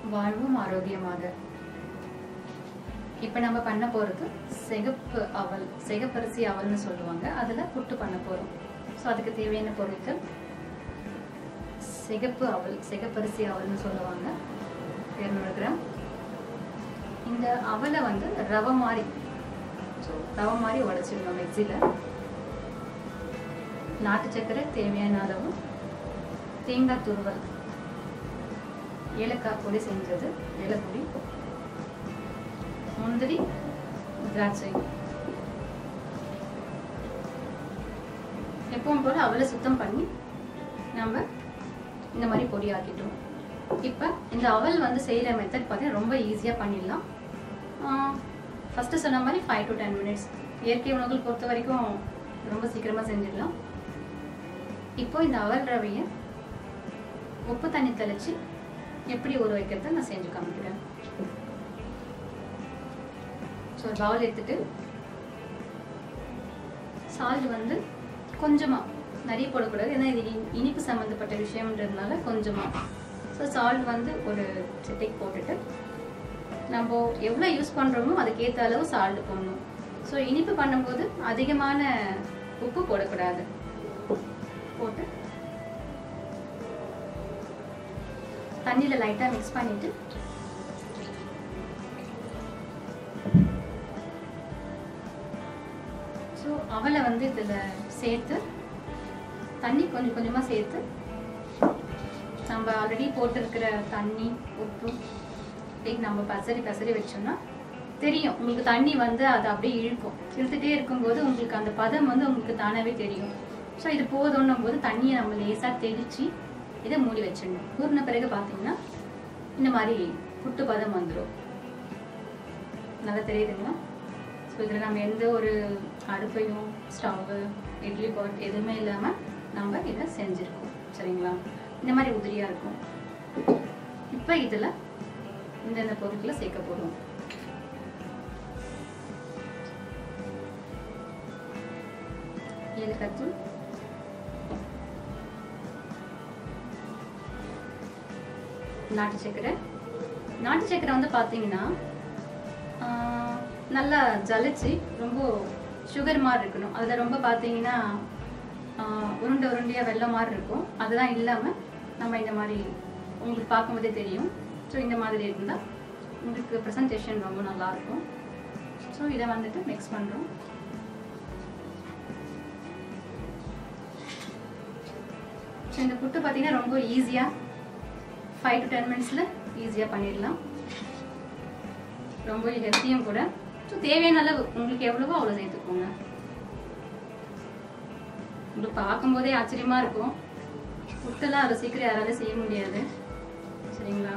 வாழ்வும் ஆரோக்கியமாக இப்போ நம்ம பண்ண போகிறது சிகப்பு அவல் சிகப்பரிசி அவல்னு சொல்லுவாங்க அதில் புட்டு பண்ண போகிறோம் ஸோ அதுக்கு தேவையான பொருட்கள் சிகப்பு அவல் சிகப்பரிசி அவல்னு சொல்லுவாங்க இருநூறு கிராம் இந்த அவலை வந்து ரவை மாதிரி ஸோ ரவை மாதிரி உடச்சிடணும் மிக்சியில் நாட்டு சர்க்கரை தேவையான அளவு தேங்காய் துருவல் ஏலக்காய் பொடி செஞ்சது ஏலப்பொடி முந்திரி திராட்சை எப்பவும் போல அவலை சுத்தம் பண்ணி நம்ம இந்த மாதிரி பொடி ஆக்கிட்டோம் இப்போ இந்த அவல் வந்து செய்கிற மெத்தட் பார்த்தீங்கன்னா ரொம்ப ஈஸியாக பண்ணிடலாம் ஃபஸ்ட்டு சொன்ன மாதிரி ஃபைவ் டு டென் மினிட்ஸ் இயற்கை உணவுகள் பொறுத்த வரைக்கும் ரொம்ப சீக்கிரமாக செஞ்சிடலாம் இப்போ இந்த அவல் ரவையை உப்பு தண்ணி தெளித்து எப்படி ஊற வைக்கிறத நான் செஞ்சு காமிக்கிறேன் ஸோ ஒரு பவுல் எடுத்துட்டு சால்ட் வந்து கொஞ்சமாக நிறைய போடக்கூடாது ஏன்னா இது இனி- இனிப்பு சம்மந்தப்பட்ட விஷயம்ன்றதுனால கொஞ்சமாக ஸோ சால்ட் வந்து ஒரு சிட்டைக்கு போட்டுட்டு நம்ம எவ்வளோ யூஸ் பண்ணுறோமோ அதுக்கேற்ற அளவு சால்ட் போடணும் ஸோ இனிப்பு பண்ணும்போது அதிகமான உப்பு போடக்கூடாது போட்டு தண்ணியில் லைட்டாக மிக்ஸ் பண்ணிட்டு ஸோ அவலை வந்து இதில் சேர்த்து தண்ணி கொஞ்சம் கொஞ்சமாக சேர்த்து நம்ம ஆல்ரெடி போட்டிருக்கிற தண்ணி உப்பு இப்படி நம்ம பசரி பசரி வச்சோம்னா தெரியும் உங்களுக்கு தண்ணி வந்து அது அப்படியே இழுக்கும் இழுத்துட்டே இருக்கும்போது உங்களுக்கு அந்த பதம் வந்து உங்களுக்கு தானாகவே தெரியும் ஸோ இது போதும்னும் போது தண்ணியை நம்ம லேசாக தெளித்து இதை மூடி வச்சிடணும் ஊறின பிறகு பார்த்தீங்கன்னா இந்த மாதிரி புட்டு பதம் வந்துடும் நல்லா தெரியுதுங்களா ஸோ இதில் நம்ம எந்த ஒரு அடுப்பையும் ஸ்டவ்வு இட்லி பாட் எதுவுமே இல்லாமல் நம்ம இதை செஞ்சுருக்கோம் சரிங்களா இந்த மாதிரி உதிரியாக இருக்கும் இப்போ இதில் இந்தந்த பொருட்களை சேர்க்க போகிறோம் ஏலக்காய்த்தூள் நாட்டு சர்க்கரை நாட்டு சர்க்கரை வந்து பார்த்தீங்கன்னா ஆஹ், நல்லா ஜலிச்சு ரொம்ப சுகர் மாதிரி இருக்கணும் அதில் ரொம்ப பார்த்தீங்கன்னா ஆஹ், உருண்டை உருண்டையாக வெள்ளம் மாதிரி இருக்கும் அதெல்லாம் இல்லாமல் நம்ம இந்த மாதிரி உங்களுக்கு பார்க்கும்போதே தெரியும் ஸோ இந்த மாதிரி இருந்தால் உங்களுக்கு ப்ரெசன்டேஷன் ரொம்ப நல்லா இருக்கும் ஸோ இதை வந்துட்டு மிக்ஸ் பண்ணுறோம் ஸோ இந்த புட்டு பார்த்தீங்கன்னா ரொம்ப ஈஸியாக ஃபைவ் டு டென் மினிட்ஸில் ஈஸியாக பண்ணிடலாம் ரொம்ப ஹெல்த்தியும் கூட ஸோ தேவையான அளவு உங்களுக்கு எவ்வளவோ அவ்வளோ சேர்த்துக்கோங்க உங்களுக்கு பார்க்கும்போதே ஆச்சரியமாக இருக்கும் புட்டெல்லாம் அவ்வளோ சீக்கிரம் யாராலும் செய்ய முடியாது சரிங்களா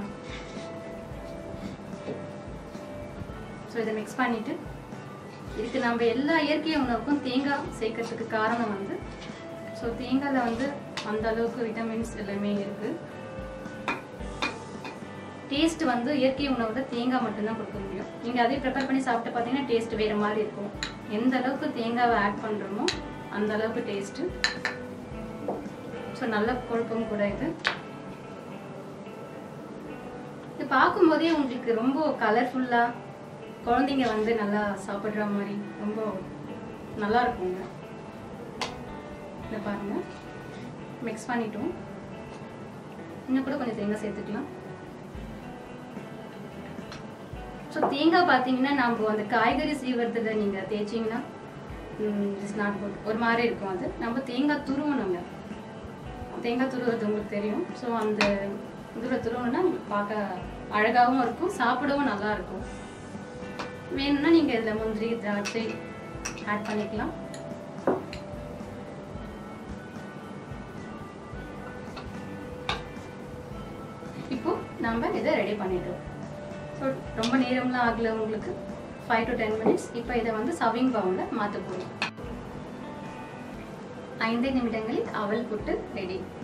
ஸோ இதை மிக்ஸ் பண்ணிவிட்டு இதுக்கு நம்ம எல்லா இயற்கை உணவுக்கும் தேங்காய் சேர்க்கறதுக்கு காரணம் வந்து ஸோ தேங்காயில் வந்து அந்த அளவுக்கு விட்டமின்ஸ் எல்லாமே இருக்குது டேஸ்ட் வந்து இயற்கை உணவுல தேங்காய் மட்டும்தான் கொடுக்க முடியும் நீங்கள் அதே ப்ரிப்பேர் பண்ணி சாப்பிட்டு பார்த்தீங்கன்னா டேஸ்ட் வேறு மாதிரி இருக்கும் எந்த அளவுக்கு தேங்காவை ஆட் பண்ணுறோமோ அந்த அளவுக்கு டேஸ்ட்டு ஸோ நல்ல கொழுப்பும் கூட இது இது பார்க்கும்போதே உங்களுக்கு ரொம்ப கலர்ஃபுல்லாக குழந்தைங்க வந்து நல்லா சாப்பிட்ற மாதிரி ரொம்ப நல்லா இருக்குங்க இதை பாருங்க மிக்ஸ் பண்ணிட்டோம் இன்னும் கூட கொஞ்சம் தேங்காய் சேர்த்துக்கலாம் ஸோ தேங்காய் பார்த்தீங்கன்னா நம்ம அந்த காய்கறி சீவரத்தில் நீங்கள் தேய்ச்சிங்கன்னா இட்ஸ் நாட் குட் ஒரு மாதிரி இருக்கும் அது நம்ம தேங்காய் துருவணுங்க தேங்காய் துருவுறது உங்களுக்கு தெரியும் ஸோ அந்த இதில் துருவணும்னா உங்களுக்கு பார்க்க அழகாகவும் இருக்கும் சாப்பிடவும் நல்லா இருக்கும் வேணும்னா நீங்கள் இதில் முந்திரி திராட்சை ஆட் பண்ணிக்கலாம் இப்போ நம்ம இதை ரெடி பண்ணிட்டோம் ஸோ ரொம்ப நேரம்லாம் ஆகல உங்களுக்கு ஃபைவ் டு டென் மினிட்ஸ் இப்போ இதை வந்து சவிங் பவுலில் மாற்ற போகிறோம் ஐந்து நிமிடங்களில் அவல் புட்டு ரெடி